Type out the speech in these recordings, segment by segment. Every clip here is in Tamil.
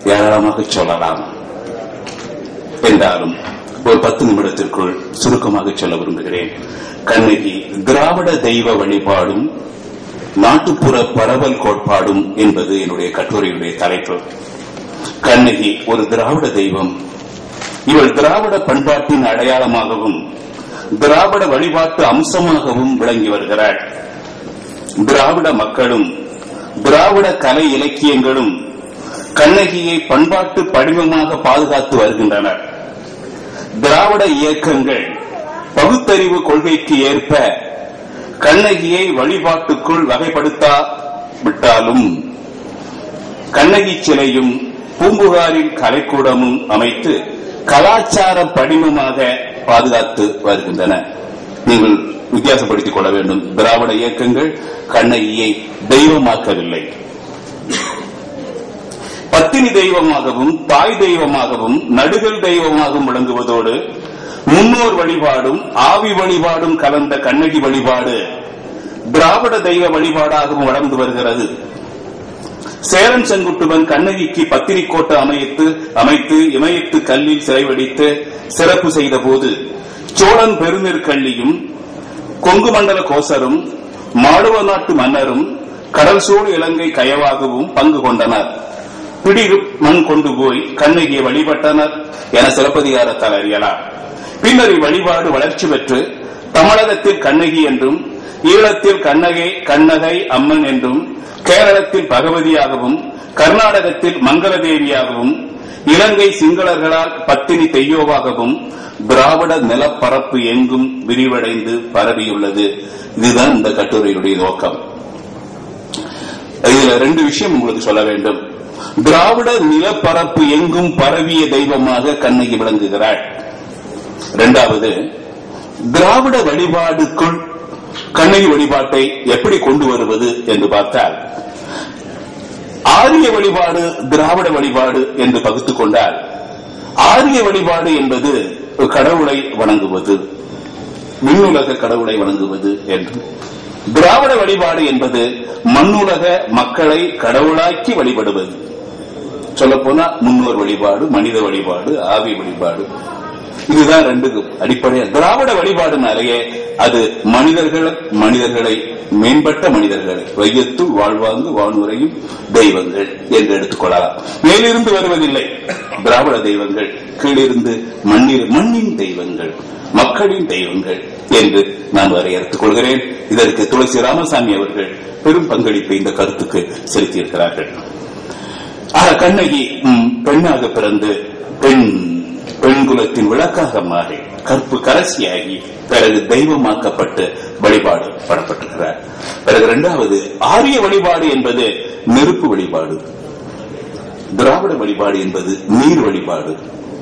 ஏராளமாக சொல்லலாம் என்றாலும் ஒரு பத்து நிமிடத்திற்குள் சுருக்கமாக சொல்ல விரும்புகிறேன் கண்ணகி திராவிட தெய்வ வழிபாடும் நாட்டுப்புற பரவல் கோட்பாடும் என்பது என்னுடைய கட்டுரையுடைய தலைப்பு கண்ணகி ஒரு திராவிட தெய்வம் இவள் திராவிட பண்பாட்டின் அடையாளமாகவும் திராவிட வழிபாட்டு அம்சமாகவும் விளங்கி வருகிறாள் திராவிட மக்களும் திராவிட கலை இலக்கியங்களும் கண்ணகியை பண்பாட்டு படிவமாக பாதுகாத்து வருகின்றனர் திராவிட இயக்கங்கள் பகுத்தறிவு கொள்கைக்கு ஏற்ப கண்ணகியை வழிபாட்டுக்குள் வகைப்படுத்தா விட்டாலும் கண்ணகி சிலையும் பூம்புகாரின் கலைக்கூடமும் அமைத்து கலாச்சார படிமமாக பாதுகாத்து வருகின்றன நீங்கள் வித்தியாசப்படுத்திக் கொள்ள வேண்டும் திராவிட இயக்கங்கள் கண்ணகியை தெய்வமாக்கவில்லை பத்தினி தெய்வமாகவும் தாய் தெய்வமாகவும் நடுகள் தெய்வமாகவும் விளங்குவதோடு முன்னோர் வழிபாடும் ஆவி வழிபாடும் கலந்த கண்ணகி வழிபாடு திராவிட தெய்வ வழிபாடாகவும் வளர்ந்து வருகிறது சேரன் செங்குட்டுவன் கண்ணகிக்கு பத்தினி கோட்டை அமைத்து அமைத்து இமயத்து கல்லில் சிறை வடித்து சிறப்பு செய்த போது சோழன் பெருநெற்கல்லியும் கொங்கு மண்டல கோசரும் மாடுவ நாட்டு மன்னரும் கடல் சூழ் இலங்கை கயவாகவும் பங்கு கொண்டனர் பிடிரு மண் கொண்டு போய் கண்ணகியை வழிபட்டனர் என சிலப்பதிகாரத்தால் அறியலாம் பின்னர் இவ்வழிபாடு வளர்ச்சி பெற்று தமிழகத்தில் கண்ணகி என்றும் ஈழத்தில் கண்ணகை கண்ணகை அம்மன் என்றும் கேரளத்தில் பகவதியாகவும் கர்நாடகத்தில் மங்களதேவியாகவும் இலங்கை சிங்களர்களால் பத்தினி தெய்யோவாகவும் திராவிட நிலப்பரப்பு எங்கும் விரிவடைந்து பரவியுள்ளது இதுதான் இந்த கட்டுரையுடைய நோக்கம் இதுல ரெண்டு விஷயம் உங்களுக்கு சொல்ல வேண்டும் திராவிட நிலப்பரப்பு எங்கும் பரவிய தெய்வமாக கண்ணகி விளங்குகிறாள் இரண்டாவது திராவிட வழிபாடுக்குள் கண்ணகி வழிபாட்டை எப்படி கொண்டு வருவது என்று பார்த்தால் ஆரிய வழிபாடு திராவிட வழிபாடு என்று பகுத்துக் கொண்டால் ஆரிய வழிபாடு என்பது கடவுளை வணங்குவது விண்ணுலக கடவுளை வணங்குவது என்று திராவிட வழிபாடு என்பது மண்ணுலக மக்களை கடவுளாக்கி வழிபடுவது சொல்லப்போனா முன்னோர் வழிபாடு மனித வழிபாடு ஆவி வழிபாடு இதுதான் ரெண்டு அடிப்படையா திராவிட வழிபாடுனாலேயே அது மனிதர்கள் மனிதர்களை மேம்பட்ட மனிதர்களை வையத்துள் வாழ்வாங்கு வாழ்வுரையும் தெய்வங்கள் என்று எடுத்துக்கொள்ளலாம் மேலிருந்து வருவதில்லை திராவிட தெய்வங்கள் கீழிருந்து மண்ணில் மண்ணின் தெய்வங்கள் மக்களின் தெய்வங்கள் என்று நான் வரையறுத்துக் கொள்கிறேன் இதற்கு துளசி ராமசாமி அவர்கள் பெரும் பங்களிப்பை இந்த கருத்துக்கு செலுத்தியிருக்கிறார்கள் ஆக கண்ணகி ம், பெண்ணாக பிறந்து பெண் பெண் குலத்தின் விளக்காக மாறி கற்பு கரசியாகி பிறகு தெய்வமாக்கப்பட்டு வழிபாடு படப்பட்டிருக்கிறார் பிறகு இரண்டாவது ஆரிய வழிபாடு என்பது நெருப்பு வழிபாடு திராவிட வழிபாடு என்பது நீர் வழிபாடு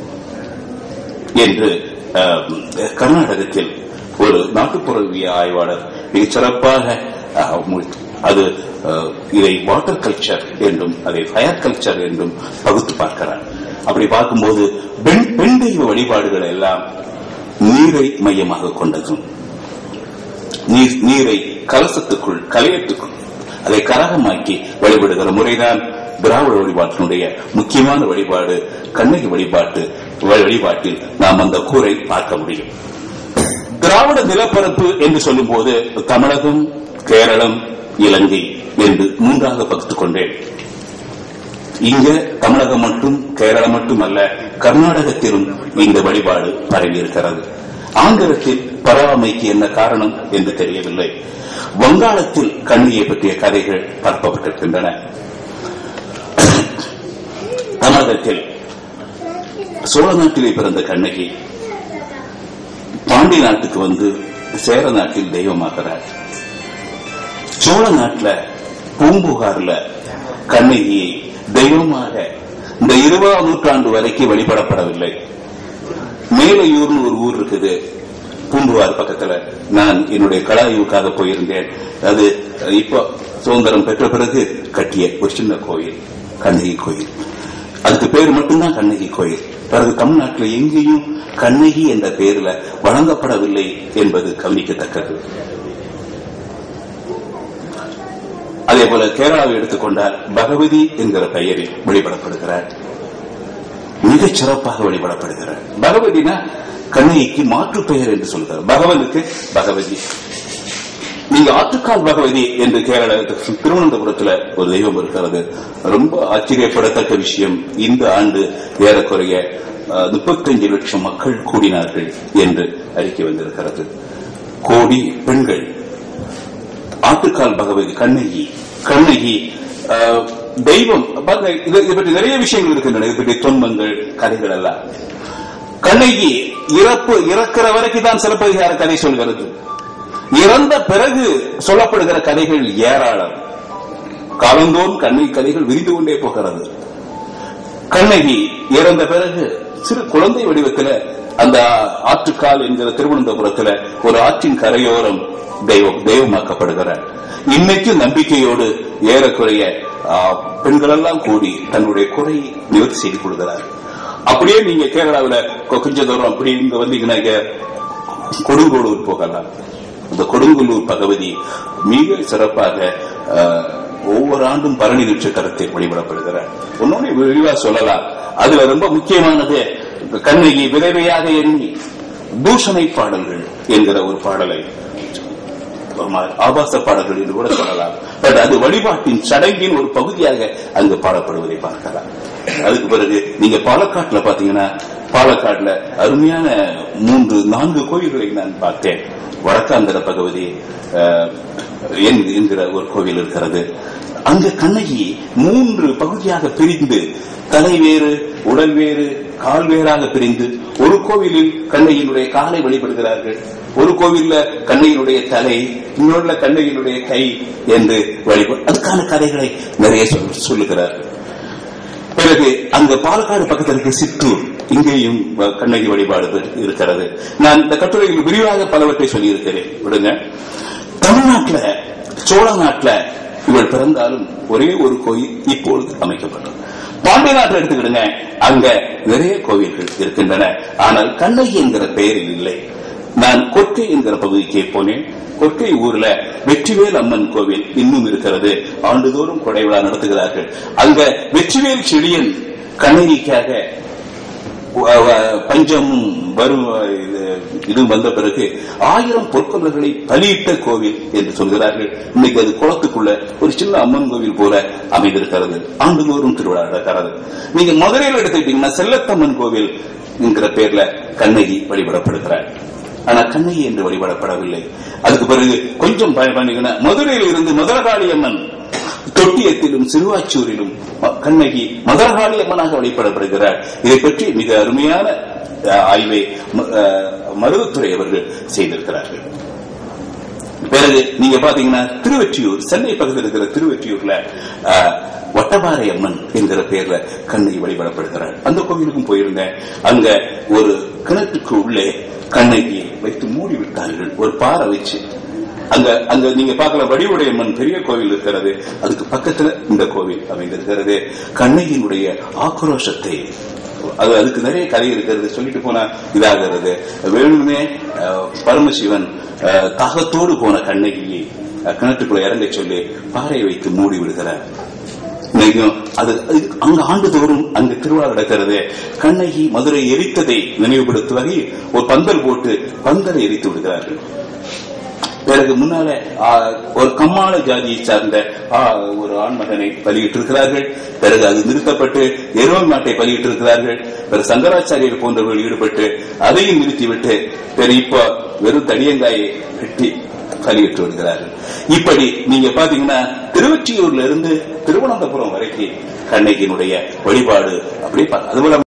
என்று அஹ், கர்நாடகத்தில் ஒரு நாட்டுப்புறவிய ஆய்வாளர் மிகச் சிறப்பாக அஹ், மு- அது அஹ், இதை வாட்டர் கல்ச்சர் என்றும் அதை ஃபயர் கல்ச்சர் என்றும் பகுத்து பார்க்கிறார் அப்படி பார்க்கும்போது பெண் பெண் தெய்வ வழிபாடுகள் எல்லாம் நீரை மையமாக கொண்டதும் நீர் நீரை கலசத்துக்குள் கலையத்துக்குள் அதை கரகமாக்கி வழிபடுகிற முறைதான் திராவிட வழிபாட்டினுடைய முக்கியமான வழிபாடு கண்ணகி வழிபாட்டு வழிபாட்டில் நாம் அந்த கூரை பார்க்க முடியும் திராவிட நிலப்பரப்பு என்று சொல்லும்போது தமிழகம் கேரளம் இலங்கை என்று மூன்றாக பகுத்துக் கொண்டேன் இங்க தமிழகம் மட்டும் கேரளம் மட்டுமல்ல கர்நாடகத்திலும் இந்த வழிபாடு பரவி இருக்கிறது ஆந்திரத்தில் பரவாமைக்கு என்ன காரணம் என்று தெரியவில்லை வங்காளத்தில் கண்ணியை பற்றிய கதைகள் பரப்பப்பட்டிருக்கின்றன தமிழகத்தில் சோழ நாட்டிலே பிறந்த கண்ணகி பாண்டி நாட்டுக்கு வந்து சேர நாட்டில் தெய்வமாகிறார் சோழ நாட்டுல பூம்புகார்ல கண்ணகியை தெய்வமாக இந்த இருபதாம் நூற்றாண்டு வரைக்கும் வழிபடப்படவில்லை மேலையூர்னு ஒரு ஊர் இருக்குது பூம்புகார் பக்கத்துல நான் என்னுடைய கலாய்வுக்காக போயிருந்தேன் அது இப்போ சுதந்திரம் பெற்ற பிறகு கட்டிய ஒரு சின்ன கோயில் கண்ணகி கோயில் அதுக்கு பேர் மட்டும்தான் கண்ணகி கோயில் பிறகு தமிழ்நாட்டில் எங்கேயும் கண்ணகி என்ற பெயர்ல வழங்கப்படவில்லை என்பது கவனிக்கத்தக்கது அதே போல கேரளாவை எடுத்துக்கொண்டால் பகவதி என்கிற பெயரில் வழிபடப்படுகிறார் மிகச் சிறப்பாக வழிபடப்படுகிறார் பகவதினா கண்ணகிக்கு மாற்று பெயர் என்று சொல்கிறார் பகவனுக்கு பகவதி நீங்க ஆற்றுக்கால் பகவதி என்று கேரள திருவனந்தபுரத்துல ஒரு தெய்வம் இருக்கிறது ரொம்ப ஆச்சரியப்படத்தக்க விஷயம் இந்த ஆண்டு ஏறக்குறைய முப்பத்தஞ்சு லட்சம் மக்கள் கூடினார்கள் என்று அறிக்கை வந்திருக்கிறது கோடி பெண்கள் ஆட்டுக்கால் பகவதி கண்ணகி கண்ணகி ஆஹ், தெய்வம் பாருங்க, இது இதை பற்றி நிறைய விஷயங்கள் இருக்கின்றன இது பற்றி தொன்மங்கள் கதைகள் எல்லாம் கண்ணகி இறப்பு இறக்கிற வரைக்கும் தான் சிலப்பதிகார கதை சொல்கிறது இறந்த பிறகு சொல்லப்படுகிற கதைகள் ஏராளம் காலந்தோறும் கண்ணகி கதைகள் விரிந்து கொண்டே போகிறது கண்ணகி இறந்த பிறகு சிறு குழந்தை வடிவத்துல அந்த ஆற்றுக்கால் என்கிற திருவனந்தபுரத்துல ஒரு ஆற்றின் கரையோரம் தெய்வம் தெய்வமாக்கப்படுகிறார் இன்னைக்கு நம்பிக்கையோடு ஏறக்குறைய ஆ, பெண்களெல்லாம் கூடி தன்னுடைய குறையை நிவர்த்தி செய்து கொள்கிறார் அப்படியே நீங்க கேரளாவுல கொ- கொஞ்ச தூரம் அப்படி இங்க வந்தீங்கன்னா இங்க கொடுங்கோளூர் போகலாம் அந்த கொடுங்கல்லூர் பகவதி மிக சிறப்பாக அஹ், ஒவ்வொரு ஆண்டும் பரணி நட்சத்திரத்தில் வழிபடப்படுகிறார் ஒன்னொன்னு விரிவா சொல்லலாம் அதுல ரொம்ப முக்கியமானது கண்ணகி விரைவையாக எண்ணி தூஷணை பாடல்கள் என்கிற ஒரு பாடலை ஒரு மாதிரி ஆபாச பாடல்கள் என்று கூட சொல்லலாம் பட் அது வழிபாட்டின் சடங்கின் ஒரு பகுதியாக அங்கு பாடப்படுவதை பார்க்கலாம் அதுக்கு பிறகு நீங்க பாலக்காட்டுல பாத்தீங்கன்னா பாலக்காட்டுல அருமையான மூன்று நான்கு கோயில்களை நான் பார்த்தேன் வடக்காந்திர பகவதி அஹ், என்- என்கிற ஒரு கோவில் இருக்கிறது அங்க கண்ணகி மூன்று பகுதியாக பிரிந்து தலை வேறு உடல் வேறு கால் வேறாக பிரிந்து ஒரு கோவிலில் கண்ணகியினுடைய காலை வழிபடுகிறார்கள் ஒரு கோவில்ல கண்ணகியினுடைய தலை இன்னொருல கண்ணகியினுடைய கை என்று வழிபடு அதுக்கான கதைகளை நிறைய சொல்- சொல்லுகிறார் பிறகு அங்க பாலக்காடு பக்கத்தில் இருக்க சித்தூர் இங்கேயும் வ- கண்ணகி வழிபாடு பெ- இருக்கிறது நான் இந்த கட்டுரையில் விரிவாக பலவற்றை சொல்லியிருக்கிறேன் விடுங்க தமிழ்நாட்டுல சோழ நாட்டுல இவள் பிறந்தாலும் ஒரே ஒரு கோயில் இப்பொழுது அமைக்கப்பட்டது பாண்டிய நாட்டை எடுத்துக்கிடுங்க அங்க நிறைய கோவில்கள் இருக்கின்றன ஆனால் கண்ணகி என்கிற பெயரில் இல்லை நான் கொற்கை என்கிற பகுதிக்கு போனேன் கொற்கை ஊர்ல வெற்றிவேல் அம்மன் கோவில் இன்னும் இருக்கிறது ஆண்டுதோறும் கொடை விழா நடத்துகிறார்கள் அங்க வெற்றிவேல் செழியன் கண்ணகிக்காக வ- வ- பஞ்சமும் வரும் இது- இது வந்த பிறகு ஆயிரம் பொற்கொள்ளர்களை பலியிட்ட கோவில் என்று சொல்கிறார்கள் இன்னைக்கு அது குளத்துக்குள்ள ஒரு சின்ன அம்மன் கோவில் போல அமைந்திருக்கிறது ஆண்டுதோறும் திருவிழா நடக்கிறது நீங்க மதுரையில் எடுத்துக்கிட்டீங்கன்னா செல்லத்தம்மன் கோவில் என்கிற பேர்ல கண்ணகி வழிபடப்படுகிறார் ஆனா கண்ணகி என்று வழிபடப்படவில்லை அதுக்கு பிறகு கொஞ்சம் பய- பண்ணீங்கன்னா மதுரையில் இருந்து மதுரகாளி அம்மன் தொட்டியத்திலும் சிறுவாச்சூரிலும் ம- கண்ணகி மதுரகாளி அம்மனாக வழிபடப்படுகிறார் இதை பற்றி மிக அருமையான அஹ், ஆய்வை ம- அஹ், மருதத்துறை அவர்கள் செய்திருக்கிறார்கள் பிறகு நீங்க பாத்தீங்கன்னா திருவெற்றியூர் சென்னை பக்கத்தில் இருக்கிற திருவெற்றியூர்ல அஹ், வட்டபாறை அம்மன் என்கிற பேர்ல கண்ணகி வழிபடப்படுகிறார் அந்த கோவிலுக்கும் போயிருந்தேன் அங்க ஒரு கிணற்றுக்கு உள்ளே கண்ணகியை வைத்து மூடி விட்டார்கள் ஒரு பாறை வச்சு அங்க அங்க நீங்க பார்க்கல வடிவுடையம்மன் பெரிய கோவில் இருக்கிறது அதுக்கு பக்கத்துல இந்த கோவில் அமைந்திருக்கிறது கண்ணகியினுடைய ஆக்ரோஷத்தை அது அதுக்கு நிறைய கதை இருக்கிறது சொல்லிட்டு போனா இதாகிறது வேணுமே அஹ், பரமசிவன் அஹ், தாகத்தோடு போன கண்ணகியை அஹ், கிணற்றுக்குள்ள இறங்க சொல்லி பாறையை வைத்து மூடி விடுகிறார் இன்னைக்கும் அது அது அங்க ஆண்டுதோறும் அங்கு திருவிழா நடக்கிறது கண்ணகி மதுரை எரித்ததை நினைவுபடுத்தும் வகையில் ஒரு பந்தல் போட்டு பந்தலை எரித்து விடுகிறார்கள் பிறகு முன்னால ஆ, ஒரு கம்மாள ஜாதியை சார்ந்த ஆ, ஒரு ஆண்மகனை பலியிட்டிருக்கிறார்கள் பிறகு அது நிறுத்தப்பட்டு எருவல் மாட்டை பலியிட்டிருக்கிறார்கள் பிறகு சங்கராச்சாரியர் போன்றவர்கள் ஈடுபட்டு அதையும் நிறுத்திவிட்டு பிறகு இப்ப வெறும் தடியங்காயை வெட்டி பலியிட்டு வருகிறார்கள் இப்படி நீங்க பாத்தீங்கன்னா திருவொற்றியூர்ல இருந்து திருவனந்தபுரம் வரைக்கும் கண்ணகியினுடைய வழிபாடு அப்படியே பா- அதுபோல